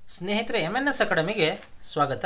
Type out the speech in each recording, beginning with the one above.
ಸ್ನೇಹಿತರೆ M N S ಅಕಾಡೆಮಿಗೆ ಸ್ವಾಗತ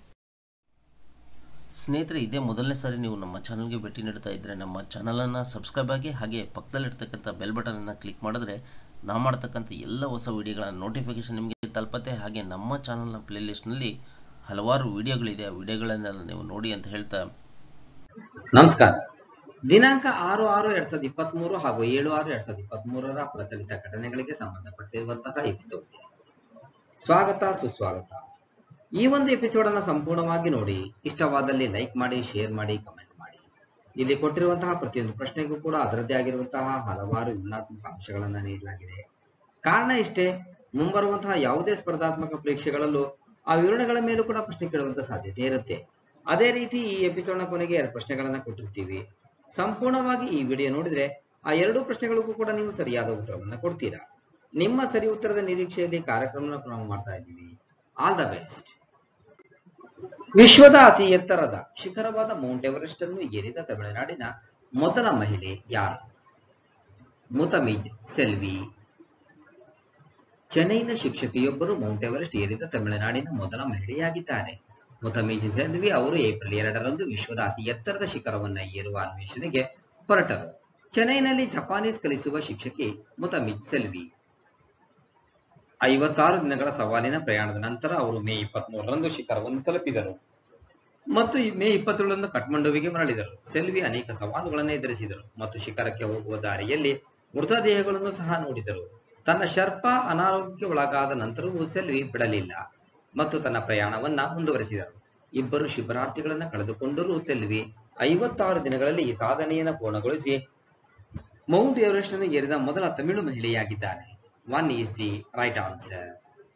ಸ್ನೇಹಿತರೆ ಇದೇ ಮೊದಲನೇ ಸಾರಿ ನೀವು ನಮ್ಮ ಚಾನಲ್ಗೆ ಭೇಟಿ ನೀಡ್ತಾ ಇದ್ದರೆ ನಮ್ಮ ಚಾನಲನ್ನು ಸಬ್ಸ್ಕ್ರೈಬ್ ಆಗಿ ಹಾಗೆ ಪಕ್ಕದಲ್ಲಿರ್ತಕ್ಕಂಥ ಬೆಲ್ ಬಟನನ್ನು ಕ್ಲಿಕ್ ಮಾಡಿದ್ರೆ ನಾವು ಮಾಡ್ತಕ್ಕಂಥ ಎಲ್ಲ ಹೊಸ ವಿಡಿಯೋಗಳ ನೋಟಿಫಿಕೇಷನ್ ನಿಮಗೆ ತಲುಪತ್ತೆ ಹಾಗೆ ನಮ್ಮ ಚಾನಲ್ನ ಪ್ಲೇಲಿಸ್ಟ್ನಲ್ಲಿ ಹಲವಾರು ವಿಡಿಯೋಗಳಿದೆ ಆ ವಿಡಿಯೋಗಳನ್ನೆಲ್ಲ ನೀವು ನೋಡಿ ಅಂತ ಹೇಳ್ತಾ ನಮಸ್ಕಾರ ದಿನಾಂಕ ಆರು ಆರು ಎರಡ್ ಸಾವಿರದ ಇಪ್ಪತ್ತ್ ಮೂರು ಹಾಗೂ ಏಳು ಆರು ಎರಡ್ ಸಾವಿರದ ಇಪ್ಪತ್ತ್ ಮೂರರ ಪ್ರಚಲಿತ ಘಟನೆಗಳಿಗೆ ಸಂಬಂಧಪಟ್ಟಿರುವಂತಹ ಎಪಿಸೋಡ್ಗೆ ಸ್ವಾಗತ ಸುಸ್ವಾಗತ ಈ ಒಂದು ಎಪಿಸೋಡ್ ಅನ್ನ ಸಂಪೂರ್ಣವಾಗಿ ನೋಡಿ ಇಷ್ಟವಾದಲ್ಲಿ ಲೈಕ್ ಮಾಡಿ ಶೇರ್ ಮಾಡಿ ಕಮೆಂಟ್ ಮಾಡಿ ಇಲ್ಲಿ ಕೊಟ್ಟಿರುವಂತಹ ಪ್ರತಿಯೊಂದು ಪ್ರಶ್ನೆಗೂ ಕೂಡ ಅದರದ್ದೇ ಆಗಿರುವಂತಹ ಹಲವಾರು ವಿವರಣಾತ್ಮಕ ಅಂಶಗಳನ್ನ ನೀಡಲಾಗಿದೆ ಕಾರಣ ಇಷ್ಟೇ ಮುಂಬರುವಂತಹ ಯಾವುದೇ ಸ್ಪರ್ಧಾತ್ಮಕ ಪರೀಕ್ಷೆಗಳಲ್ಲೂ ಆ ವಿವರಣೆಗಳ ಮೇಲೂ ಕೂಡ ಪ್ರಶ್ನೆ ಕೇಳುವಂತ ಸಾಧ್ಯತೆ ಇರುತ್ತೆ ಅದೇ ರೀತಿ ಈ ಎಪಿಸೋಡ್ನ ಕೊನೆಗೆ ಎರಡು ಪ್ರಶ್ನೆಗಳನ್ನ ಕೊಟ್ಟಿರ್ತೀವಿ ಸಂಪೂರ್ಣವಾಗಿ ಈ ವಿಡಿಯೋ ನೋಡಿದ್ರೆ ಆ ಎರಡೂ ಪ್ರಶ್ನೆಗಳಿಗೂ ಕೂಡ ನೀವು ಸರಿಯಾದ ಉತ್ತರವನ್ನ ಕೊಡ್ತೀರಾ ನಿಮ್ಮ ಸರಿ ಉತ್ತರದ ನಿರೀಕ್ಷೆಯಲ್ಲಿ ಕಾರ್ಯಕ್ರಮನ ಪ್ರಾರಂಭ ಮಾಡ್ತಾ ಇದ್ದೀವಿ ಆಲ್ ದ ಬೆಸ್ಟ್ ವಿಶ್ವದ ಅತಿ ಎತ್ತರದ ಶಿಖರವಾದ ಮೌಂಟ್ ಎವರೆಸ್ಟ್ ಅನ್ನು ಏರಿದ ತಮಿಳುನಾಡಿನ ಮೊದಲ ಮಹಿಳೆ ಯಾರು ಮುತಮಿಜ್ ಸೆಲ್ವಿ ಚೆನ್ನೈನ ಶಿಕ್ಷಕಿಯೊಬ್ಬರು ಮೌಂಟ್ ಎವರೆಸ್ಟ್ ಏರಿದ ತಮಿಳುನಾಡಿನ ಮೊದಲ ಮಹಿಳೆಯಾಗಿದ್ದಾರೆ ಮುತಮಿಜ್ ಸೆಲ್ವಿ ಅವರು ಏಪ್ರಿಲ್ ಎರಡರಂದು ವಿಶ್ವದ ಅತಿ ಎತ್ತರದ ಶಿಖರವನ್ನ ಏರುವ ಅನ್ವೇಷಣೆಗೆ ಹೊರಟರು ಚೆನ್ನೈನಲ್ಲಿ ಜಪಾನೀಸ್ ಕಲಿಸುವ ಶಿಕ್ಷಕಿ ಮುತಮಿಜ್ ಸೆಲ್ವಿ ಐವತ್ತಾರು ದಿನಗಳ ಸವಾಲಿನ ಪ್ರಯಾಣದ ನಂತರ ಅವರು ಮೇ ಇಪ್ಪತ್ತ್ ಮೂರರಂದು ಶಿಖರವನ್ನು ತಲುಪಿದರು ಮತ್ತು ಈ ಮೇ ಇಪ್ಪತ್ತೇಳರಂದು ಕಠ್ಮಂಡುವಿಗೆ ಮರಳಿದರು ಸೆಲ್ವಿ ಅನೇಕ ಸವಾಲುಗಳನ್ನು ಎದುರಿಸಿದರು ಮತ್ತು ಶಿಖರಕ್ಕೆ ಹೋಗುವ ದಾರಿಯಲ್ಲಿ ಮೃತದೇಹಗಳನ್ನು ಸಹ ನೋಡಿದರು ತನ್ನ ಶರ್ಪ ಅನಾರೋಗ್ಯಕ್ಕೆ ಒಳಗಾದ ನಂತರವೂ ಸೆಲ್ವಿ ಬಿಡಲಿಲ್ಲ ಮತ್ತು ತನ್ನ ಪ್ರಯಾಣವನ್ನ ಮುಂದುವರೆಸಿದರು ಇಬ್ಬರು ಶಿಬಿರಾರ್ಥಿಗಳನ್ನ ಕಳೆದುಕೊಂಡರೂ ಸೆಲ್ವಿ ಐವತ್ತಾರು ದಿನಗಳಲ್ಲಿ ಈ ಸಾಧನೆಯನ್ನು ಪೂರ್ಣಗೊಳಿಸಿ ಮೌಂಟ್ ಎವರೆಸ್ಟ್ ಅನ್ನು ಏರಿದ ಮೊದಲ ತಮಿಳು ಮಹಿಳೆಯಾಗಿದ್ದಾರೆ one is the right answer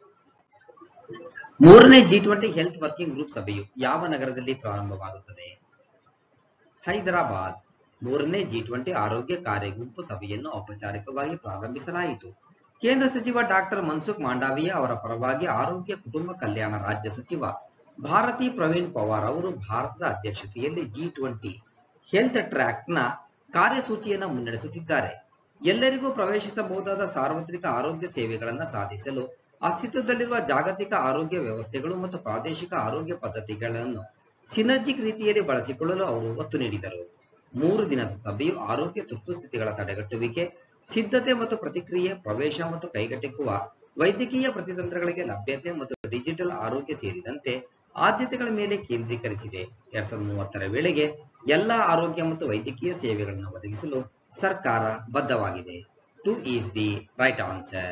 ಮೂರನೇ G twenty health working group ಸಭೆಯು ಯಾವ ನಗರದಲ್ಲಿ ಪ್ರಾರಂಭವಾಗುತ್ತದೆ ಹೈದರಾಬಾದ್ ಮೂರನೇ ಜಿ ಟ್ವೆಂಟಿ ಆರೋಗ್ಯ ಕಾರ್ಯ ಗುಂಪು ಸಭೆಯನ್ನು ಔಪಚಾರಿಕವಾಗಿ ಪ್ರಾರಂಭಿಸಲಾಯಿತು ಕೇಂದ್ರ ಸಚಿವ ಡಾಕ್ಟರ್ ಮನ್ಸುಖ್ ಮಾಂಡಾವಿಯಾ ಅವರ ಪರವಾಗಿ ಆರೋಗ್ಯ ಕುಟುಂಬ ಕಲ್ಯಾಣ ರಾಜ್ಯ ಸಚಿವ ಭಾರತಿ ಪ್ರವೀಣ್ ಪವಾರ್ ಅವರು ಭಾರತದ ಅಧ್ಯಕ್ಷತೆಯಲ್ಲಿ ಜಿ ಟ್ವೆಂಟಿ ಹೆಲ್ತ್ ಟ್ರ್ಯಾಕ್ನ ಕಾರ್ಯಸೂಚಿಯನ್ನು ಮುನ್ನಡೆಸುತ್ತಿದ್ದಾರೆ ಎಲ್ಲರಿಗೂ ಪ್ರವೇಶಿಸಬಹುದಾದ ಸಾರ್ವತ್ರಿಕ ಆರೋಗ್ಯ ಸೇವೆಗಳನ್ನು ಸಾಧಿಸಲು ಅಸ್ತಿತ್ವದಲ್ಲಿರುವ ಜಾಗತಿಕ ಆರೋಗ್ಯ ವ್ಯವಸ್ಥೆಗಳು ಮತ್ತು ಪ್ರಾದೇಶಿಕ ಆರೋಗ್ಯ ಪದ್ಧತಿಗಳನ್ನು ಸಿನರ್ಜಿಕ್ ರೀತಿಯಲ್ಲಿ ಬಳಸಿಕೊಳ್ಳಲು ಅವರು ಒತ್ತು ನೀಡಿದರು ಮೂರು ದಿನದ ಸಭೆಯು ಆರೋಗ್ಯ ತುರ್ತುಸ್ಥಿತಿಗಳ ತಡೆಗಟ್ಟುವಿಕೆ ಸಿದ್ಧತೆ ಮತ್ತು ಪ್ರತಿಕ್ರಿಯೆ ಪ್ರವೇಶ ಮತ್ತು ಕೈಗೆಟುಕುವ ವೈದ್ಯಕೀಯ ಪ್ರತಿತಂತ್ರಗಳಿಗೆ ಲಭ್ಯತೆ ಮತ್ತು ಡಿಜಿಟಲ್ ಆರೋಗ್ಯ ಸೇರಿದಂತೆ ಆದ್ಯತೆಗಳ ಮೇಲೆ ಕೇಂದ್ರೀಕರಿಸಿದೆ ಎರಡ್ ಸಾವಿರದ ಮೂವತ್ತರ ವೇಳೆಗೆ ಎಲ್ಲಾ ಆರೋಗ್ಯ ಮತ್ತು ವೈದ್ಯಕೀಯ ಸೇವೆಗಳನ್ನು ಒದಗಿಸಲು ಸರ್ಕಾರ ಬದ್ಧವಾಗಿದೆ two is the right answer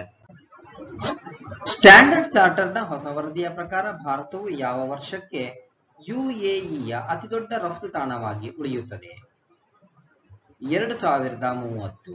standard ಚಾರ್ಟರ್ನ ಹೊಸ ವರದಿಯ ಪ್ರಕಾರ ಭಾರತವು ಯಾವ ವರ್ಷಕ್ಕೆ ಯುಎಇಯ ಅತಿದೊಡ್ಡ ರಫ್ತು ತಾಣವಾಗಿ ಉಳಿಯುತ್ತದೆ ಎರಡು ಸಾವಿರದ ಮೂವತ್ತು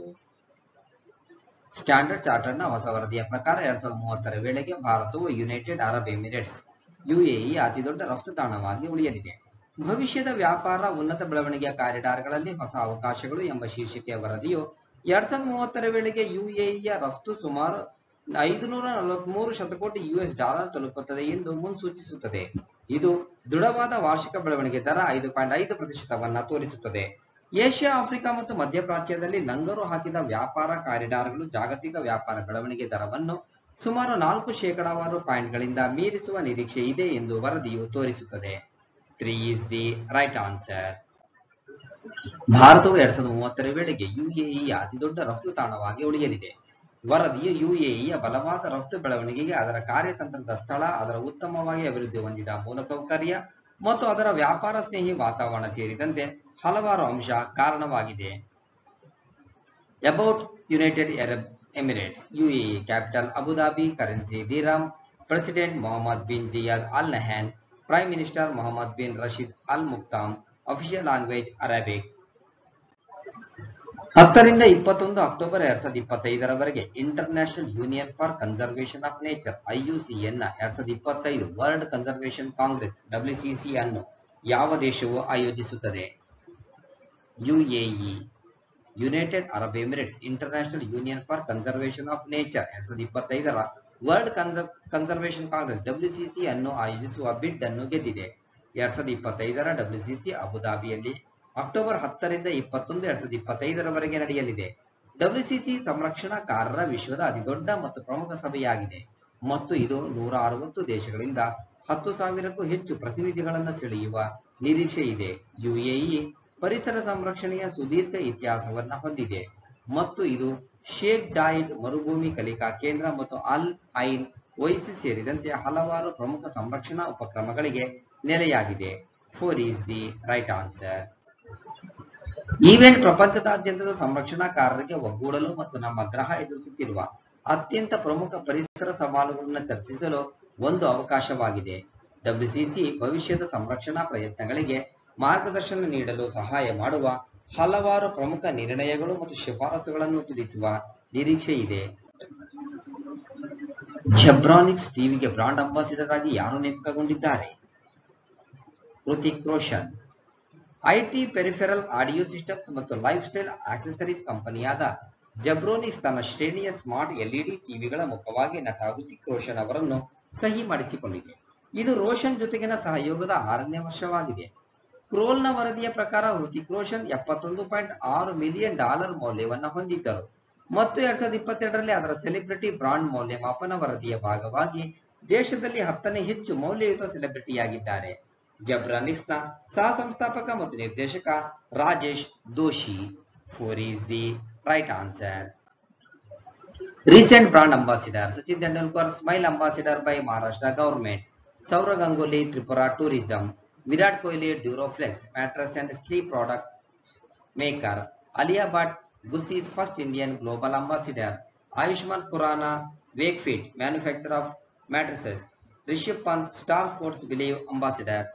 ಸ್ಟ್ಯಾಂಡರ್ಡ್ ಚಾರ್ಟರ್ನ ಹೊಸ ವರದಿಯ ಪ್ರಕಾರ ಎರಡ್ ಸಾವಿರದ ಮೂವತ್ತರ ವೇಳೆಗೆ ಭಾರತವು ಯುನೈಟೆಡ್ ಅರಬ್ ಎಮಿರೇಟ್ಸ್ ಯುಎಇ ಅತಿದೊಡ್ಡ ರಫ್ತು ತಾಣವಾಗಿ ಉಳಿಯಲಿದೆ ಭವಿಷ್ಯದ ವ್ಯಾಪಾರ ಉನ್ನತ ಬೆಳವಣಿಗೆಯ ಕಾರಿಡಾರ್ಗಳಲ್ಲಿ ಹೊಸ ಅವಕಾಶಗಳು ಎಂಬ ಶೀರ್ಷಿಕೆಯ ವರದಿಯು ಎರಡ್ ಸಾವಿರದ ಮೂವತ್ತರ ವೇಳೆಗೆ ಯುಎಇಯ ರಫ್ತು ಸುಮಾರು ಐದುನೂರ ನಲವತ್ಮೂರು ಶತಕೋಟಿ ಯುಎಸ್ ಡಾಲರ್ ತಲುಪುತ್ತದೆ ಎಂದು ಮುನ್ಸೂಚಿಸುತ್ತದೆ ಇದು ದೃಢವಾದ ವಾರ್ಷಿಕ ಬೆಳವಣಿಗೆ ದರ ಐದು ಪಾಯಿಂಟ್ ಐದು ಪ್ರತಿಶತವನ್ನ ತೋರಿಸುತ್ತದೆ ಏಷ್ಯಾ ಆಫ್ರಿಕಾ ಮತ್ತು ಮಧ್ಯಪ್ರಾಚ್ಯದಲ್ಲಿ ಲಂಗರು ಹಾಕಿದ ವ್ಯಾಪಾರ ಕಾರಿಡಾರ್ಗಳು ಜಾಗತಿಕ ವ್ಯಾಪಾರ ಬೆಳವಣಿಗೆ ದರವನ್ನು ಸುಮಾರು ನಾಲ್ಕು ಶೇಕಡಾವಾರು ಪಾಯಿಂಟ್ಗಳಿಂದ ಮೀರಿಸುವ ನಿರೀಕ್ಷೆ ಇದೆ ಎಂದು ವರದಿಯು ತೋರಿಸುತ್ತದೆ three is the right answer ಭಾರತವು ಎರಡ್ ಸಾವಿರದ ಮೂವತ್ತರ ವೇಳೆಗೆ ಯುಎಇಯ ಅತಿದೊಡ್ಡ ರಫ್ತು ತಾಣವಾಗಿ ಉಳಿಯಲಿದೆ ವರದಿಯು ಯುಎಇಯ ಬಲವಾದ ರಫ್ತು ಬೆಳವಣಿಗೆಗೆ ಅದರ ಕಾರ್ಯತಂತ್ರದ ಸ್ಥಳ ಅದರ ಉತ್ತಮವಾಗಿ ಅಭಿವೃದ್ಧಿ ಹೊಂದಿದ ಮೂಲಸೌಕರ್ಯ ಮತ್ತು ಅದರ ವ್ಯಾಪಾರ ಸ್ನೇಹಿ ವಾತಾವರಣ ಸೇರಿದಂತೆ ಹಲವಾರು ಅಂಶ ಕಾರಣವಾಗಿದೆ about United Arab Emirates UAE capital Abu Dhabi currency dirham president Mohammed bin Zayed Al Nahyan prime minister Mohammed bin Rashid Al Maktoum official language Arabic ಹತ್ತರಿಂದ ಇಪ್ಪತ್ತೊಂದು ಅಕ್ಟೋಬರ್ ಎರಡ್ ಸಾವಿರದ ಇಪ್ಪತ್ತೈದರವರೆಗೆ International Union for Conservation of Nature ಐಯುಸಿಎನ್ನ ಎರಡ್ ಸಾವಿರದ ಇಪ್ಪತ್ತೈದು world conservation Congress ಡಬ್ಲ್ಯೂಸಿಸಿ ಅನ್ನು ಯಾವ ದೇಶವು ಆಯೋಜಿಸುತ್ತದೆ UAE United Arab Emirates International Union for Conservation of Nature ಎರಡ್ ಸಾವಿರದ ಇಪ್ಪತ್ತೈದರ ವರ್ಲ್ಡ್ ಕನ್ಸರ್ವೇಷನ್ ಕಾಂಗ್ರೆಸ್ ಡಬ್ಲ್ಯೂಸಿಸಿ ಅನ್ನು ಆಯೋಜಿಸುವ ಬಿಡ್ ಅನ್ನು ಗೆದ್ದಿದೆ ಎರಡ್ ಸಾವಿರದ ಇಪ್ಪತ್ತೈದರ ಡಬ್ಲ್ಯೂಸಿಸಿ ಅಬುದಾಬಿಯಲ್ಲಿ ಅಕ್ಟೋಬರ್ ಹತ್ತರಿಂದ ಇಪ್ಪತ್ತೊಂದು ಎರಡ್ ಸಾವಿರದ ಇಪ್ಪತ್ತೈದರವರೆಗೆ ನಡೆಯಲಿದೆ ಡಬ್ಲ್ಯೂಸಿಸಿ ಸಂರಕ್ಷಣಾಕಾರರ ವಿಶ್ವದ ಅತಿದೊಡ್ಡ ಮತ್ತು ಪ್ರಮುಖ ಸಭೆಯಾಗಿದೆ ಮತ್ತು ಇದು ನೂರ ಅರವತ್ತು ದೇಶಗಳಿಂದ ಹತ್ತು ಸಾವಿರಕ್ಕೂ ಹೆಚ್ಚು ಪ್ರತಿನಿಧಿಗಳನ್ನು ಸೆಳೆಯುವ ನಿರೀಕ್ಷೆ ಇದೆ ಯುಎಇ ಪರಿಸರ ಸಂರಕ್ಷಣೆಯ ಸುದೀರ್ಘ ಇತಿಹಾಸವನ್ನ ಹೊಂದಿದೆ ಮತ್ತು ಇದು ಶೇಖ್ ಜಾಯಿದ್ ಮರುಭೂಮಿ ಕಲಿಕಾ ಕೇಂದ್ರ ಮತ್ತು ಅಲ್ ಐನ್ ಒಯಿಸಿ ಸೇರಿದಂತೆ ಹಲವಾರು ಪ್ರಮುಖ ಸಂರಕ್ಷಣಾ ಉಪಕ್ರಮಗಳಿಗೆ ನೆಲೆಯಾಗಿದೆ four is the right answer event ಪ್ರಪಂಚದಾದ್ಯಂತದ ಸಂರಕ್ಷಣಾಕಾರರಿಗೆ ಒಗ್ಗೂಡಲು ಮತ್ತು ನಮ್ಮ ಗ್ರಹ ಎದುರಿಸುತ್ತಿರುವ ಅತ್ಯಂತ ಪ್ರಮುಖ ಪರಿಸರ ಸವಾಲುಗಳನ್ನು ಚರ್ಚಿಸಲು ಒಂದು ಅವಕಾಶವಾಗಿದೆ ಡಬ್ಲ್ಯೂಸಿಸಿ ಭವಿಷ್ಯದ ಸಂರಕ್ಷಣಾ ಪ್ರಯತ್ನಗಳಿಗೆ ಮಾರ್ಗದರ್ಶನ ನೀಡಲು ಸಹಾಯ ಮಾಡುವ ಹಲವಾರು ಪ್ರಮುಖ ನಿರ್ಣಯಗಳು ಮತ್ತು ಶಿಫಾರಸುಗಳನ್ನು ತಿಳಿಸುವ ನಿರೀಕ್ಷೆ ಇದೆ ಜೆಬ್ರಾನಿಕ್ಸ್ ಟಿವಿಗೆ ಬ್ರಾಂಡ್ ಅಂಬಾಸಿಡರ್ ಆಗಿ ಯಾರು ನೇಮಕಗೊಂಡಿದ್ದಾರೆ Hrithik Roshan IT peripheral audio systems ಮತ್ತು ಲೈಫ್ ಸ್ಟೈಲ್ ಆಕ್ಸೆಸರೀಸ್ ಕಂಪನಿಯಾದ ಜಬ್ರೋನಿಕ್ಸ್ ತನ್ನ ಶ್ರೇಣಿಯ ಸ್ಮಾರ್ಟ್ ಎಲ್ಇಡಿ ಟಿವಿಗಳ ಮುಖವಾಗಿ ನಟ ಹೃತಿಕ್ ರೋಷನ್ ಅವರನ್ನು ಸಹಿ ಮಾಡಿಸಿಕೊಂಡಿದೆ ಇದು ರೋಷನ್ ಜೊತೆಗಿನ ಸಹಯೋಗದ ಆರನೇ ವರ್ಷವಾಗಿದೆ ಕ್ರೋಲ್ನ ವರದಿಯ ಪ್ರಕಾರ ಹೃತಿಕ್ ರೋಷನ್ ಎಪ್ಪತ್ತೊಂದು ಪಾಯಿಂಟ್ ಆರು ಮಿಲಿಯನ್ ಡಾಲರ್ ಮೌಲ್ಯವನ್ನ ಹೊಂದಿದ್ದರು ಮತ್ತು ಎರಡ್ ಸಾವಿರದ ಇಪ್ಪತ್ತೆರಡರಲ್ಲಿ ಅದರ ಸೆಲೆಬ್ರಿಟಿ ಬ್ರಾಂಡ್ ಮೌಲ್ಯಮಾಪನ ವರದಿಯ ಭಾಗವಾಗಿ ದೇಶದಲ್ಲಿ ಹತ್ತನೇ ಹೆಚ್ಚು ಮೌಲ್ಯಯುತ ಸೆಲೆಬ್ರಿಟಿಯಾಗಿದ್ದಾರೆ ಜಬ್ರಾನಿಕ್ಸ್ನ ಸಹ ಸಂಸ್ಥಾಪಕ ಮತ್ತು ನಿರ್ದೇಶಕ Rajesh Doshi four is the right answer recent brand ambassador Sachin Tendulkar smile ambassador by Maharashtra government Sourav Ganguly Tripura tourism Virat Kohli Duroflex mattress and sleep product maker Alia Bhatt Gucci's first Indian global ambassador Ayushmann Khurrana Wakefit manufacture of mattresses Rishabh Pant Star Sports believe ambassadors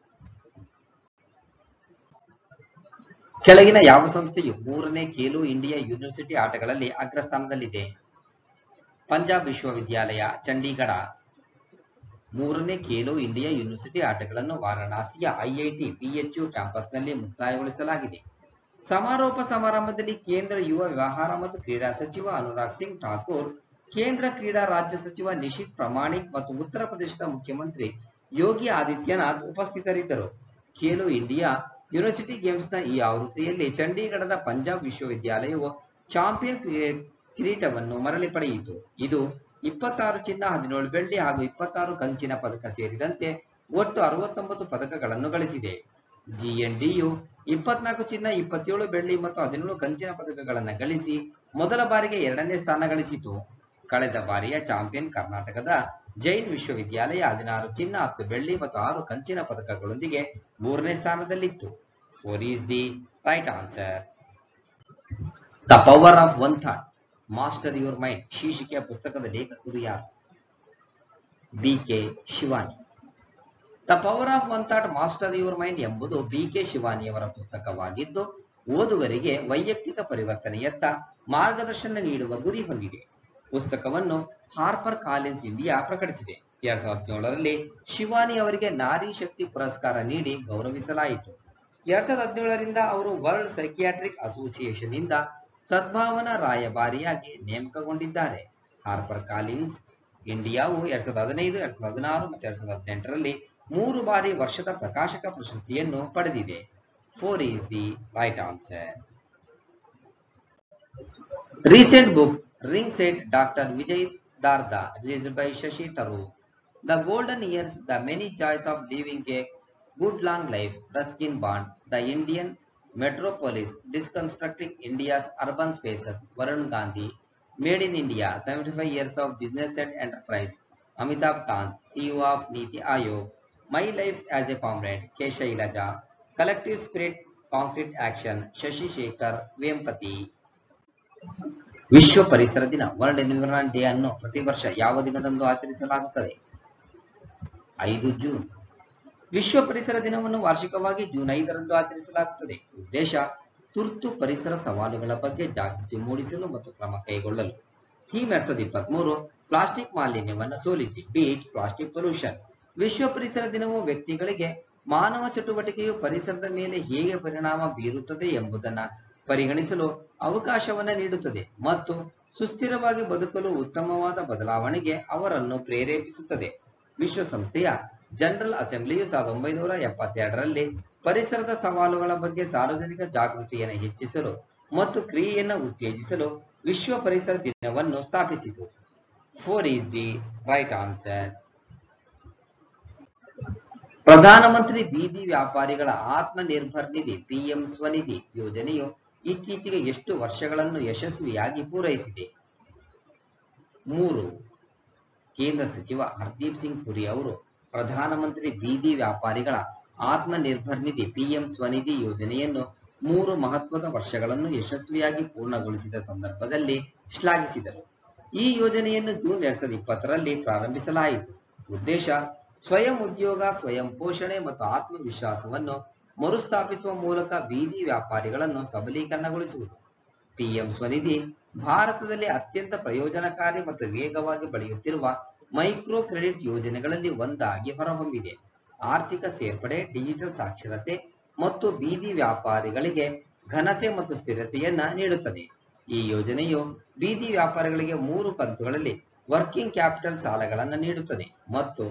ಕೆಳಗಿನ ಯಾವ ಸಂಸ್ಥೆಯು ಮೂರನೇ Khelo India university ಆಟಗಳಲ್ಲಿ ಅಗ್ರಸ್ಥಾನದಲ್ಲಿದೆ ಪಂಜಾಬ್ ವಿಶ್ವವಿದ್ಯಾಲಯ ಚಂಡೀಗಢ ಮೂರನೇ Khelo India university ಆಟಗಳನ್ನು ವಾರಣಾಸಿಯ IIT ಬಿಎಚ್ಯು ಕ್ಯಾಂಪಸ್ನಲ್ಲಿ ಮುಕ್ತಾಯಗೊಳಿಸಲಾಗಿದೆ ಸಮಾರೋಪ ಸಮಾರಂಭದಲ್ಲಿ ಕೇಂದ್ರ ಯುವ ವ್ಯವಹಾರ ಮತ್ತು ಕ್ರೀಡಾ ಸಚಿವ ಅನುರಾಗ್ ಸಿಂಗ್ ಠಾಕೂರ್ ಕೇಂದ್ರ ಕ್ರೀಡಾ ರಾಜ್ಯ ಸಚಿವ ನಿಶಿತ್ ಪ್ರಮಾಣಿಕ್ ಮತ್ತು ಉತ್ತರ ಪ್ರದೇಶದ ಮುಖ್ಯಮಂತ್ರಿ ಯೋಗಿ ಆದಿತ್ಯನಾಥ್ ಉಪಸ್ಥಿತರಿದ್ದರು ಖೇಲೋ ಇಂಡಿಯಾ ಯೂನಿವರ್ಸಿಟಿ ಗೇಮ್ಸ್ನ ಈ ಆವೃತ್ತಿಯಲ್ಲಿ ಚಂಡೀಗಢದ ಪಂಜಾಬ್ ವಿಶ್ವವಿದ್ಯಾಲಯವು ಚಾಂಪಿಯನ್ ಕಿರೀಟವನ್ನು ಮರಳಿ ಪಡೆಯಿತು ಇದು ಇಪ್ಪತ್ತಾರು ಚಿನ್ನ ಹದಿನೇಳು ಬೆಳ್ಳಿ ಹಾಗೂ ಇಪ್ಪತ್ತಾರು ಕಂಚಿನ ಪದಕ ಸೇರಿದಂತೆ ಒಟ್ಟು ಅರವತ್ತೊಂಬತ್ತು ಪದಕಗಳನ್ನು ಗಳಿಸಿದೆ ಜಿಎನ್ಡಿಯು ಇಪ್ಪತ್ನಾಲ್ಕು ಚಿನ್ನ ಇಪ್ಪತ್ತೇಳು ಬೆಳ್ಳಿ ಮತ್ತು ಹದಿನೇಳು ಕಂಚಿನ ಪದಕಗಳನ್ನು ಗಳಿಸಿ ಮೊದಲ ಬಾರಿಗೆ ಎರಡನೇ ಸ್ಥಾನ ಗಳಿಸಿತು ಕಳೆದ ಬಾರಿಯ ಚಾಂಪಿಯನ್ ಕರ್ನಾಟಕದ ಜೈನ್ ವಿಶ್ವವಿದ್ಯಾಲಯ ಹದಿನಾರು ಚಿನ್ನ ಹತ್ತು ಬೆಳ್ಳಿ ಮತ್ತು ಆರು ಕಂಚಿನ ಪದಕಗಳೊಂದಿಗೆ ಮೂರನೇ ಸ್ಥಾನದಲ್ಲಿತ್ತು four is the right answer the power of one thought master your mind ಶೀರ್ಷಿಕೆಯ ಪುಸ್ತಕದ ಲೇಖಕರು ಯಾರು B K Shivani the power of one thought master your mind ಎಂಬುದು ಬಿ ಕೆ ಶಿವಾನಿಯವರ ಪುಸ್ತಕವಾಗಿದ್ದು ಓದುಗರಿಗೆ ವೈಯಕ್ತಿಕ ಪರಿವರ್ತನೆಯತ್ತ ಮಾರ್ಗದರ್ಶನ ನೀಡುವ ಗುರಿ ಹೊಂದಿದೆ ಪುಸ್ತಕವನ್ನು ಹಾರ್ಪರ್ ಕಾಲಿನ್ಸ್ ಇಂಡಿಯಾ ಪ್ರಕಟಿಸಿದೆ ಎರಡ್ ಸಾವಿರದ ಹದಿನೇಳರಲ್ಲಿ ಶಿವಾನಿ ಅವರಿಗೆ ನಾರಿ ಶಕ್ತಿ ಪುರಸ್ಕಾರ ನೀಡಿ ಗೌರವಿಸಲಾಯಿತು ಎರಡ್ ಸಾವಿರದ ಹದಿನೇಳರಿಂದ ಅವರು ವರ್ಲ್ಡ್ ಸೈಕಿಯಾಟ್ರಿಕ್ ಅಸೋಸಿಯೇಷನ್ ಇಂದ ಸದ್ಭಾವನಾ ರಾಯಭಾರಿಯಾಗಿ ನೇಮಕಗೊಂಡಿದ್ದಾರೆ ಹಾರ್ಪರ್ ಕಾಲಿನ್ಸ್ ಇಂಡಿಯಾವು ಎರಡ್ ಸಾವಿರದ ಹದಿನೈದು ಎರಡ್ ಸಾವಿರದ ಹದಿನಾರು ಮತ್ತು ಎರಡ್ ಸಾವಿರದ ಹದಿನೆಂಟರಲ್ಲಿ ಮೂರು ಬಾರಿ ವರ್ಷದ ಪ್ರಕಾಶಕ ಪ್ರಶಸ್ತಿಯನ್ನು ಪಡೆದಿದೆ four is the right answer Recent book, Ring Set Dr. Vijay Darda, released by Shashi Tharoor. The Golden Years, The Many Joys of Living a Good Long Life, Ruskin Bond, The Indian Metropolis, Disconstructing India's Urban Spaces, Varun Gandhi, Made in India, 75 Years of Business and Enterprise, Amitabh Kant, CEO of Niti Ayog, My Life as a Comrade, K. Shailaja, Collective Spirit, Concrete Action, Shashi Shekhar, Vempati. ವಿಶ್ವ ಪರಿಸರ ದಿನ world environment day ಅನ್ನು ಪ್ರತಿ ವರ್ಷ ಯಾವ ದಿನದಂದು ಆಚರಿಸಲಾಗುತ್ತದೆ ಐದು ಜೂನ್ ವಿಶ್ವ ಪರಿಸರ ದಿನವನ್ನು ವಾರ್ಷಿಕವಾಗಿ ಜೂನ್ ಐದರಂದು ಆಚರಿಸಲಾಗುತ್ತದೆ ಉದ್ದೇಶ ತುರ್ತು ಪರಿಸರ ಸವಾಲುಗಳ ಬಗ್ಗೆ ಜಾಗೃತಿ ಮೂಡಿಸಲು ಮತ್ತು ಕ್ರಮ ಕೈಗೊಳ್ಳಲು ಥೀಮ್ ಎರಡ್ ಸಾವಿರದ ಇಪ್ಪತ್ಮೂರು ಪ್ಲಾಸ್ಟಿಕ್ ಮಾಲಿನ್ಯವನ್ನು ಸೋಲಿಸಿ ಬೀಟ್ ಪ್ಲಾಸ್ಟಿಕ್ ಪೊಲ್ಯೂಷನ್ ವಿಶ್ವ ಪರಿಸರ ದಿನವು ವ್ಯಕ್ತಿಗಳಿಗೆ ಮಾನವ ಚಟುವಟಿಕೆಯು ಪರಿಸರದ ಮೇಲೆ ಹೇಗೆ ಪರಿಣಾಮ ಬೀರುತ್ತದೆ ಎಂಬುದನ್ನ ಪರಿಗಣಿಸಲು ಅವಕಾಶವನ್ನ ನೀಡುತ್ತದೆ ಮತ್ತು ಸುಸ್ಥಿರವಾಗಿ ಬದುಕಲು ಉತ್ತಮವಾದ ಬದಲಾವಣೆಗೆ ಅವರನ್ನು ಪ್ರೇರೇಪಿಸುತ್ತದೆ ವಿಶ್ವಸಂಸ್ಥೆಯ ಜನರಲ್ ಅಸೆಂಬ್ಲಿಯು ಸಾವಿರದ ಒಂಬೈನೂರ ಎಪ್ಪತ್ತೆರಡರಲ್ಲಿ ಪರಿಸರದ ಸವಾಲುಗಳ ಬಗ್ಗೆ ಸಾರ್ವಜನಿಕ ಜಾಗೃತಿಯನ್ನು ಹೆಚ್ಚಿಸಲು ಮತ್ತು ಕ್ರಿಯೆಯನ್ನು ಉತ್ತೇಜಿಸಲು ವಿಶ್ವ ಪರಿಸರ ದಿನವನ್ನು ಸ್ಥಾಪಿಸಿತು four is the right answer ಪ್ರಧಾನಮಂತ್ರಿ ಬೀದಿ ವ್ಯಾಪಾರಿಗಳ ಆತ್ಮ ನಿರ್ಭರ್ ನಿಧಿ ಪಿಎಂ ಸ್ವನಿಧಿ ಯೋಜನೆಯು ಇತ್ತೀಚೆಗೆ ಎಷ್ಟು ವರ್ಷಗಳನ್ನು ಯಶಸ್ವಿಯಾಗಿ ಪೂರೈಸಿದೆ ಮೂರು ಕೇಂದ್ರ ಸಚಿವ ಹರ್ದೀಪ್ ಸಿಂಗ್ ಪುರಿ ಅವರು ಪ್ರಧಾನಮಂತ್ರಿ ಬೀದಿ ವ್ಯಾಪಾರಿಗಳ ಆತ್ಮ ನಿರ್ಭರ್ ನಿಧಿ ಪಿಎಂ ಸ್ವನಿಧಿ ಯೋಜನೆಯನ್ನು ಮೂರು ಮಹತ್ವದ ವರ್ಷಗಳನ್ನು ಯಶಸ್ವಿಯಾಗಿ ಪೂರ್ಣಗೊಳಿಸಿದ ಸಂದರ್ಭದಲ್ಲಿ ಶ್ಲಾಘಿಸಿದರು ಈ ಯೋಜನೆಯನ್ನು ಜೂನ್ ಎರಡ್ ಸಾವಿರದ ಇಪ್ಪತ್ತರಲ್ಲಿ ಪ್ರಾರಂಭಿಸಲಾಯಿತು ಉದ್ದೇಶ ಸ್ವಯಂ ಉದ್ಯೋಗ ಸ್ವಯಂ ಪೋಷಣೆ ಮತ್ತು ಆತ್ಮವಿಶ್ವಾಸವನ್ನು ಮರುಸ್ಥಾಪಿಸುವ ಮೂಲಕ ಬೀದಿ ವ್ಯಾಪಾರಿಗಳನ್ನು ಸಬಲೀಕರಣಗೊಳಿಸುವುದು ಪಿಎಂ ಸ್ವನಿಧಿ ಭಾರತದಲ್ಲಿ ಅತ್ಯಂತ ಪ್ರಯೋಜನಕಾರಿ ಮತ್ತು ವೇಗವಾಗಿ ಬೆಳೆಯುತ್ತಿರುವ ಮೈಕ್ರೋ ಕ್ರೆಡಿಟ್ ಯೋಜನೆಗಳಲ್ಲಿ ಒಂದಾಗಿ ಹೊರಹೊಮ್ಮಿದೆ ಆರ್ಥಿಕ ಸೇರ್ಪಡೆ ಡಿಜಿಟಲ್ ಸಾಕ್ಷರತೆ ಮತ್ತು ಬೀದಿ ವ್ಯಾಪಾರಿಗಳಿಗೆ ಘನತೆ ಮತ್ತು ಸ್ಥಿರತೆಯನ್ನ ನೀಡುತ್ತದೆ ಈ ಯೋಜನೆಯು ಬೀದಿ ವ್ಯಾಪಾರಿಗಳಿಗೆ ಮೂರು ಕಂತುಗಳಲ್ಲಿ ವರ್ಕಿಂಗ್ ಕ್ಯಾಪಿಟಲ್ ಸಾಲಗಳನ್ನು ನೀಡುತ್ತದೆ ಮತ್ತು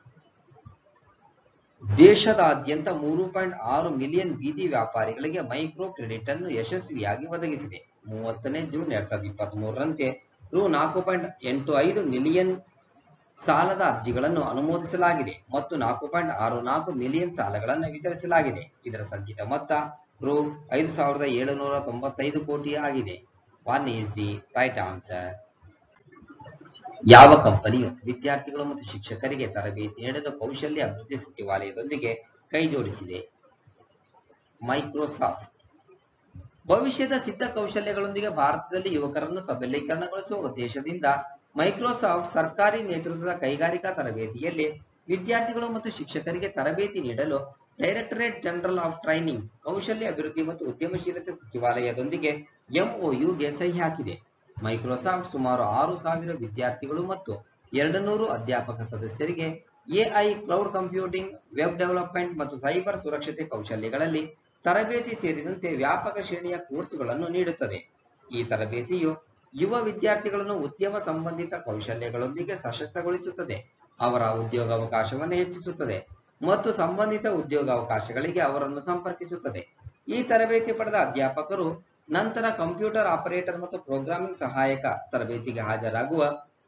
ದೇಶದಾದ್ಯಂತ ಮೂರು ಪಾಯಿಂಟ್ ಆರು ಮಿಲಿಯನ್ ಬೀದಿ ವ್ಯಾಪಾರಿಗಳಿಗೆ ಮೈಕ್ರೋ ಕ್ರೆಡಿಟ್ ಅನ್ನು ಯಶಸ್ವಿಯಾಗಿ ಒದಗಿಸಿದೆ ಮೂವತ್ತನೇ ಜೂನ್ ಎರಡ್ ಸಾವಿರದ ಇಪ್ಪತ್ತ್ ಮೂರರಂತೆ ರು ನಾಲ್ಕು ಪಾಯಿಂಟ್ ಎಂಟು ಐದು ಮಿಲಿಯನ್ ಸಾಲದ ಅರ್ಜಿಗಳನ್ನು ಅನುಮೋದಿಸಲಾಗಿದೆ ಮತ್ತು ನಾಲ್ಕು ಪಾಯಿಂಟ್ ಆರು ನಾಲ್ಕು ಮಿಲಿಯನ್ ಸಾಲಗಳನ್ನು ವಿತರಿಸಲಾಗಿದೆ ಇದರ ಸಂಚಿತ ಮೊತ್ತ ರು ಐದು ಸಾವಿರದ ಏಳುನೂರ ತೊಂಬತ್ತೈದು ಕೋಟಿ ಆಗಿದೆ one is the right answer ಯಾವ ಕಂಪನಿಯು ವಿದ್ಯಾರ್ಥಿಗಳು ಮತ್ತು ಶಿಕ್ಷಕರಿಗೆ ತರಬೇತಿ ನೀಡಲು ಕೌಶಲ್ಯ ಅಭಿವೃದ್ಧಿ ಸಚಿವಾಲಯದೊಂದಿಗೆ ಕೈಜೋಡಿಸಿದೆ ಮೈಕ್ರೋಸಾಫ್ಟ್ ಭವಿಷ್ಯದ ಸಿದ್ಧ ಕೌಶಲ್ಯಗಳೊಂದಿಗೆ ಭಾರತದಲ್ಲಿ ಯುವಕರನ್ನು ಸಬಲೀಕರಣಗೊಳಿಸುವ ಉದ್ದೇಶದಿಂದ ಮೈಕ್ರೋಸಾಫ್ಟ್ ಸರ್ಕಾರಿ ನೇತೃತ್ವದ ಕೈಗಾರಿಕಾ ತರಬೇತಿಯಲ್ಲಿ ವಿದ್ಯಾರ್ಥಿಗಳು ಮತ್ತು ಶಿಕ್ಷಕರಿಗೆ ತರಬೇತಿ ನೀಡಲು ಡೈರೆಕ್ಟರೇಟ್ ಜನರಲ್ ಆಫ್ ಟ್ರೈನಿಂಗ್ ಕೌಶಲ್ಯ ಅಭಿವೃದ್ಧಿ ಮತ್ತು ಉದ್ಯಮಶೀಲತೆ ಸಚಿವಾಲಯದೊಂದಿಗೆ ಎಂಒಯುಗೆ ಸಹಿ ಹಾಕಿದೆ ಮೈಕ್ರೋಸಾಫ್ಟ್ ಸುಮಾರು ಆರು ಸಾವಿರ ವಿದ್ಯಾರ್ಥಿಗಳು ಮತ್ತು ಎರಡು ನೂರು ಅಧ್ಯಾಪಕ ಸದಸ್ಯರಿಗೆ AI cloud computing web development ಮತ್ತು ಸೈಬರ್ ಸುರಕ್ಷತೆ ಕೌಶಲ್ಯಗಳಲ್ಲಿ ತರಬೇತಿ ಸೇರಿದಂತೆ ವ್ಯಾಪಕ ಶ್ರೇಣಿಯ ಕೋರ್ಸುಗಳನ್ನು ನೀಡುತ್ತದೆ ಈ ತರಬೇತಿಯು ಯುವ ವಿದ್ಯಾರ್ಥಿಗಳನ್ನು ಉದ್ಯಮ ಸಂಬಂಧಿತ ಕೌಶಲ್ಯಗಳೊಂದಿಗೆ ಸಶಕ್ತಗೊಳಿಸುತ್ತದೆ ಅವರ ಉದ್ಯೋಗಾವಕಾಶವನ್ನು ಹೆಚ್ಚಿಸುತ್ತದೆ ಮತ್ತು ಸಂಬಂಧಿತ ಉದ್ಯೋಗಾವಕಾಶಗಳಿಗೆ ಅವರನ್ನು ಸಂಪರ್ಕಿಸುತ್ತದೆ ಈ ತರಬೇತಿ ಪಡೆದ ಅಧ್ಯಾಪಕರು ನಂತರ ಕಂಪ್ಯೂಟರ್ ಆಪರೇಟರ್ ಮತ್ತು ಪ್ರೋಗ್ರಾಮಿಂಗ್ ಸಹಾಯಕ ತರಬೇತಿಗೆ ಹಾಜರಾಗುವ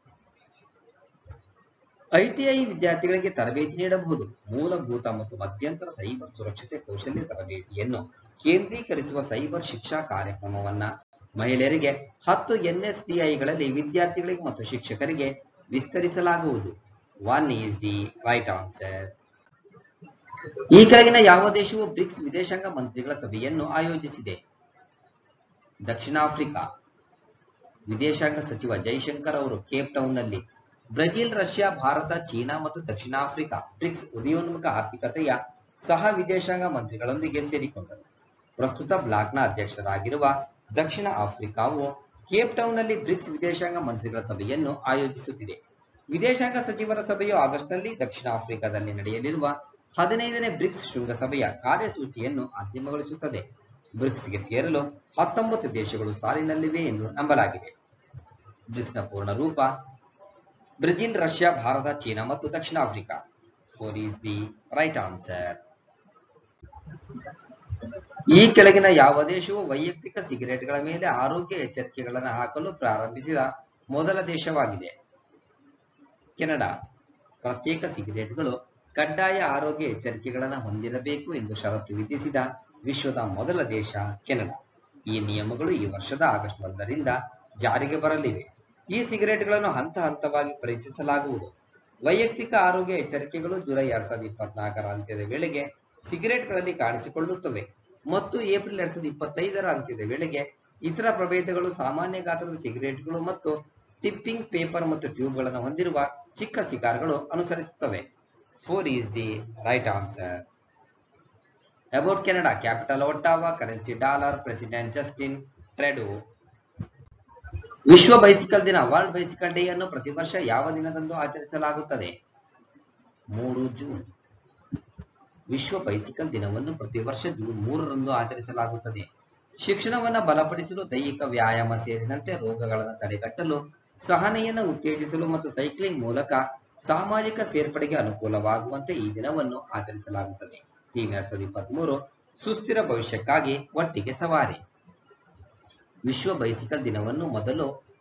ಐಟಿಐ ವಿದ್ಯಾರ್ಥಿಗಳಿಗೆ ತರಬೇತಿ ನೀಡಬಹುದು ಮೂಲಭೂತ ಮತ್ತು ಮಧ್ಯಂತರ ಸೈಬರ್ ಸುರಕ್ಷತೆ ಕೌಶಲ್ಯ ತರಬೇತಿಯನ್ನು ಕೇಂದ್ರೀಕರಿಸುವ ಸೈಬರ್ ಶಿಕ್ಷಾ ಕಾರ್ಯಕ್ರಮವನ್ನ ಮಹಿಳೆಯರಿಗೆ ಹತ್ತು ಎನ್ಎಸ್ಟಿಐಗಳಲ್ಲಿ ವಿದ್ಯಾರ್ಥಿಗಳಿಗೆ ಮತ್ತು ಶಿಕ್ಷಕರಿಗೆ ವಿಸ್ತರಿಸಲಾಗುವುದು one is the right answer ಈ ಕೆಳಗಿನ ಯಾವ ದೇಶವು ಬ್ರಿಕ್ಸ್ ವಿದೇಶಾಂಗ ಮಂತ್ರಿಗಳ ಸಭೆಯನ್ನು ಆಯೋಜಿಸಿದೆ ದಕ್ಷಿಣ ಆಫ್ರಿಕಾ ವಿದೇಶಾಂಗ ಸಚಿವ ಜೈಶಂಕರ್ ಅವರು ಕೇಪ್ ಟೌನ್ನಲ್ಲಿ ಬ್ರೆಜಿಲ್ ರಷ್ಯಾ ಭಾರತ ಚೀನಾ ಮತ್ತು ದಕ್ಷಿಣ ಆಫ್ರಿಕಾ ಬ್ರಿಕ್ಸ್ ಉದಯೋನ್ಮುಖ ಆರ್ಥಿಕತೆಯ ಸಹ ವಿದೇಶಾಂಗ ಮಂತ್ರಿಗಳೊಂದಿಗೆ ಸೇರಿಕೊಂಡರು ಪ್ರಸ್ತುತ ಬ್ಲಾಕ್ನ ಅಧ್ಯಕ್ಷರಾಗಿರುವ ದಕ್ಷಿಣ ಆಫ್ರಿಕಾವು ಕೇಪ್ ಟೌನ್ನಲ್ಲಿ ಬ್ರಿಕ್ಸ್ ವಿದೇಶಾಂಗ ಮಂತ್ರಿಗಳ ಸಭೆಯನ್ನು ಆಯೋಜಿಸುತ್ತಿದೆ ವಿದೇಶಾಂಗ ಸಚಿವರ ಸಭೆಯು ಆಗಸ್ಟ್ನಲ್ಲಿ ದಕ್ಷಿಣ ಆಫ್ರಿಕಾದಲ್ಲಿ ನಡೆಯಲಿರುವ ಹದಿನೈದನೇ ಬ್ರಿಕ್ಸ್ ಶೃಂಗಸಭೆಯ ಕಾರ್ಯಸೂಚಿಯನ್ನು ಅಂತಿಮಗೊಳಿಸುತ್ತದೆ ಬ್ರಿಕ್ಸ್ಗೆ ಸೇರಲು ಹತ್ತೊಂಬತ್ತು ದೇಶಗಳು ಸಾಲಿನಲ್ಲಿವೆ ಎಂದು ನಂಬಲಾಗಿದೆ ಬ್ರಿಕ್ಸ್ನ ಪೂರ್ಣ ರೂಪ ಬ್ರೆಜಿಲ್ ರಷ್ಯಾ ಭಾರತ ಚೀನಾ ಮತ್ತು ದಕ್ಷಿಣ Africa four is the right answer ಈ ಕೆಳಗಿನ ಯಾವ ದೇಶವು ವೈಯಕ್ತಿಕ ಸಿಗರೆಟ್ಗಳ ಮೇಲೆ ಆರೋಗ್ಯ ಎಚ್ಚರಿಕೆಗಳನ್ನು ಹಾಕಲು ಪ್ರಾರಂಭಿಸಿದ ಮೊದಲ ದೇಶವಾಗಿದೆ ಕೆನಡಾ ಪ್ರತ್ಯೇಕ ಸಿಗರೆಟ್ಗಳು ಕಡ್ಡಾಯ ಆರೋಗ್ಯ ಎಚ್ಚರಿಕೆಗಳನ್ನು ಹೊಂದಿರಬೇಕು ಎಂದು ಷರತ್ತು ವಿಧಿಸಿದ ವಿಶ್ವದ ಮೊದಲ ದೇಶ ಕೆನಡಾ ಈ ನಿಯಮಗಳು ಈ ವರ್ಷದ ಆಗಸ್ಟ್ ಒಂದರಿಂದ ಜಾರಿಗೆ ಬರಲಿವೆ ಈ ಸಿಗರೆಟ್ಗಳನ್ನು ಹಂತ ಹಂತವಾಗಿ ಪರೀಕ್ಷಿಸಲಾಗುವುದು ವೈಯಕ್ತಿಕ ಆರೋಗ್ಯ ಎಚ್ಚರಿಕೆಗಳು ಜುಲೈ ಎರಡ್ ಸಾವಿರದ ಇಪ್ಪತ್ನಾಲ್ಕರ ಅಂತ್ಯದ ವೇಳೆಗೆ ಸಿಗರೆಟ್ಗಳಲ್ಲಿ ಕಾಣಿಸಿಕೊಳ್ಳುತ್ತವೆ ಮತ್ತು ಏಪ್ರಿಲ್ ಎರಡ್ ಸಾವಿರದ ಇಪ್ಪತ್ತೈದರ ಅಂತ್ಯದ ವೇಳೆಗೆ ಇತರ ಪ್ರಭೇದಗಳು ಸಾಮಾನ್ಯ ಗಾತ್ರದ ಸಿಗರೆಟ್ಗಳು ಮತ್ತು ಟಿಪ್ಪಿಂಗ್ ಪೇಪರ್ ಮತ್ತು ಟ್ಯೂಬ್ಗಳನ್ನು ಹೊಂದಿರುವ ಚಿಕ್ಕ ಸಿಗಾರ್ಗಳು ಅನುಸರಿಸುತ್ತವೆ four is the right answer about Canada capital Ottawa currency dollar president Justin Trudeau ವಿಶ್ವ ಬೈಸಿಕಲ್ ದಿನ ವರ್ಲ್ಡ್ ಬೈಸಿಕಲ್ ಡೇ ಅನ್ನು ಪ್ರತಿ ವರ್ಷ ಯಾವ ದಿನದಂದು ಆಚರಿಸಲಾಗುತ್ತದೆ ಮೂರು ಜೂನ್ ವಿಶ್ವ ಬೈಸಿಕಲ್ ದಿನವನ್ನು ಪ್ರತಿ ವರ್ಷ ಜೂನ್ ಮೂರರಂದು ಆಚರಿಸಲಾಗುತ್ತದೆ ಶಿಕ್ಷಣವನ್ನು ಬಲಪಡಿಸಲು ದೈಹಿಕ ವ್ಯಾಯಾಮ ಸೇರಿದಂತೆ ರೋಗಗಳನ್ನು ತಡೆಗಟ್ಟಲು ಸಹನೆಯನ್ನು ಉತ್ತೇಜಿಸಲು ಮತ್ತು ಸೈಕ್ಲಿಂಗ್ ಮೂಲಕ ಸಾಮಾಜಿಕ ಸೇರ್ಪಡೆಗೆ ಅನುಕೂಲವಾಗುವಂತೆ ಈ ದಿನವನ್ನು ಆಚರಿಸಲಾಗುತ್ತದೆ ಥೀಮ್ ಎರಡ್ ಸಾವಿರದ ಇಪ್ಪತ್ಮೂರು ಸುಸ್ಥಿರ ಭವಿಷ್ಯಕ್ಕಾಗಿ ಒಟ್ಟಿಗೆ ಸವಾರಿ ವಿಶ್ವ ಬೈಸಿಕಲ್ ದಿನವನ್ನು ಮೊದಲು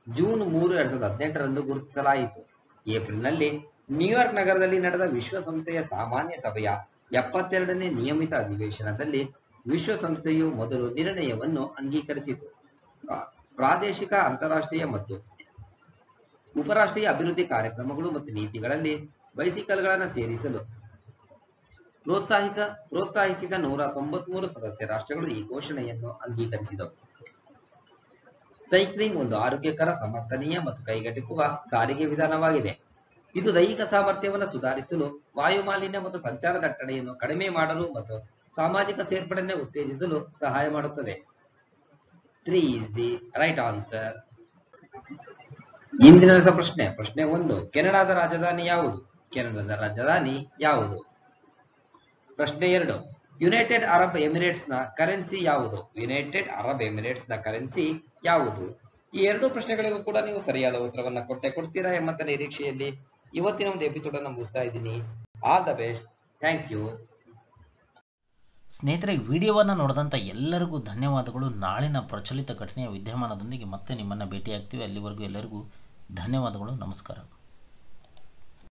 ಜೂನ್ ಮೂರು ಎರಡ್ ಸಾವಿರದ ಹದಿನೆಂಟರಂದು ಗುರುತಿಸಲಾಯಿತು ಏಪ್ರಿಲ್ನಲ್ಲಿ ನ್ಯೂಯಾರ್ಕ್ ನಗರದಲ್ಲಿ ನಡೆದ ವಿಶ್ವಸಂಸ್ಥೆಯ ಸಾಮಾನ್ಯ ಸಭೆಯ ಎಪ್ಪತ್ತೆರಡನೇ ನಿಯಮಿತ ಅಧಿವೇಶನದಲ್ಲಿ ವಿಶ್ವಸಂಸ್ಥೆಯು ಮೊದಲು ನಿರ್ಣಯವನ್ನು ಅಂಗೀಕರಿಸಿತು ಪ್ರಾ- ಪ್ರಾದೇಶಿಕ ಅಂತಾರಾಷ್ಟ್ರೀಯ ಮತ್ತು ಉಪರಾಷ್ಟ್ರೀಯ ಅಭಿವೃದ್ಧಿ ಕಾರ್ಯಕ್ರಮಗಳು ಮತ್ತು ನೀತಿಗಳಲ್ಲಿ ಬೈಸಿಕಲ್ಗಳನ್ನು ಸೇರಿಸಲು ಪ್ರೋತ್ಸಾಹಿತ ಪ್ರೋತ್ಸಾಹಿಸಿದ ನೂರ ತೊಂಬತ್ಮೂರು ಸದಸ್ಯ ರಾಷ್ಟ್ರಗಳು ಈ ಘೋಷಣೆಯನ್ನು ಅಂಗೀಕರಿಸಿದವು ಸೈಕ್ಲಿಂಗ್ ಒಂದು ಆರೋಗ್ಯಕರ ಸಮರ್ಥನೀಯ ಮತ್ತು ಕೈಗೆಟುಕುವ ಸಾರಿಗೆ ವಿಧಾನವಾಗಿದೆ ಇದು ದೈಹಿಕ ಸಾಮರ್ಥ್ಯವನ್ನು ಸುಧಾರಿಸಲು ವಾಯು ಮಾಲಿನ್ಯ ಮತ್ತು ಸಂಚಾರ ದಟ್ಟಣೆಯನ್ನು ಕಡಿಮೆ ಮಾಡಲು ಮತ್ತು ಸಾಮಾಜಿಕ ಸೇರ್ಪಡೆಯನ್ನು ಉತ್ತೇಜಿಸಲು ಸಹಾಯ ಮಾಡುತ್ತದೆ three is the right answer ಇಂದಿನ ರಸ ಪ್ರಶ್ನೆ ಪ್ರಶ್ನೆ ಒಂದು ಕೆನಡಾದ ರಾಜಧಾನಿ ಯಾವುದು ಕೆನಡಾದ ರಾಜಧಾನಿ ಯಾವುದು ಪ್ರಶ್ನೆ ಎರಡು ಯುನೈಟೆಡ್ ಅರಬ್ ಎಮಿರೇಟ್ಸ್ ನ ಕರೆನ್ಸಿ ಯಾವುದು ಯುನೈಟೆಡ್ ಅರಬ್ ಎಮಿರೇಟ್ಸ್ ನ ಕರೆನ್ಸಿ ಯಾವುದು ಈ ಎರಡು ಪ್ರಶ್ನೆಗಳಿಗೂ ಕೂಡ ನೀವು ಸರಿಯಾದ ಉತ್ತರವನ್ನ ಕೊಟ್ಟೆ ಕೊಡ್ತೀರಾ ಎಂಬಂತ ನಿರೀಕ್ಷೆಯಲ್ಲಿ ಇವತ್ತಿನ ಒಂದು ಎಪಿಸೋಡ್ ಅನ್ನು ಮುಗಿಸ್ತಾ ಇದ್ದೀನಿ all the best thank you ಸ್ನೇಹಿತರೆ ವಿಡಿಯೋವನ್ನು ನೋಡಿದಂಥ ಎಲ್ಲರಿಗೂ ಧನ್ಯವಾದಗಳು ನಾಳಿನ ಪ್ರಚಲಿತ ಘಟನೆಯ ವಿದ್ಯಮಾನದೊಂದಿಗೆ ಮತ್ತೆ ನಿಮ್ಮನ್ನು ಭೇಟಿಯಾಗ್ತೀವಿ ಅಲ್ಲಿವರೆಗೂ ಎಲ್ಲರಿಗೂ ಧನ್ಯವಾದಗಳು ನಮಸ್ಕಾರ